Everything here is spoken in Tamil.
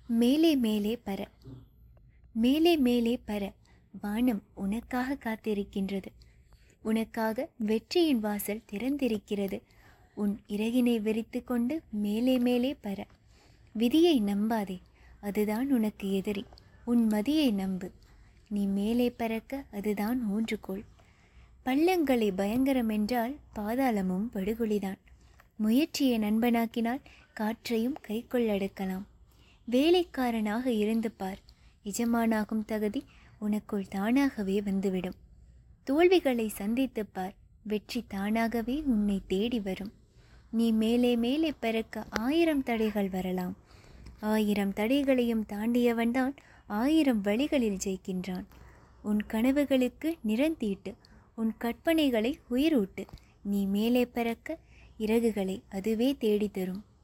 மேலே மேலே பர மேலே மேலே பர வானம் உனக்காக காத்திருக்கின்றது உனக்காக வெற்றியின் வாசல் திறந்திருக்கிறது உன் இறகினை விரித்து கொண்டு மேலே மேலே பர விதியை நம்பாதே அதுதான் உனக்கு எதிரி உன் மதியை நம்பு நீ மேலே பறக்க அதுதான் ஊன்றுகோல் பள்ளங்களை பயங்கரம் என்றால் பாதாளமும் படுகொலிதான் முயற்சியை நண்பனாக்கினால் காற்றையும் கைக்குள்ளடக்கலாம் வேலைக்காரனாக இருந்து பார் எஜமானாகும் தகுதி உனக்குள் தானாகவே வந்துவிடும் தோல்விகளை சந்தித்துப் பார் வெற்றி தானாகவே உன்னை தேடி வரும் நீ மேலே மேலே பறக்க ஆயிரம் தடைகள் வரலாம் ஆயிரம் தடைகளையும் தாண்டியவன்தான் ஆயிரம் வழிகளில் ஜெயிக்கின்றான் உன் கனவுகளுக்கு நிறந்தீட்டு உன் கற்பனைகளை உயிரூட்டு நீ மேலே பறக்க இறகுகளை அதுவே தேடி தரும்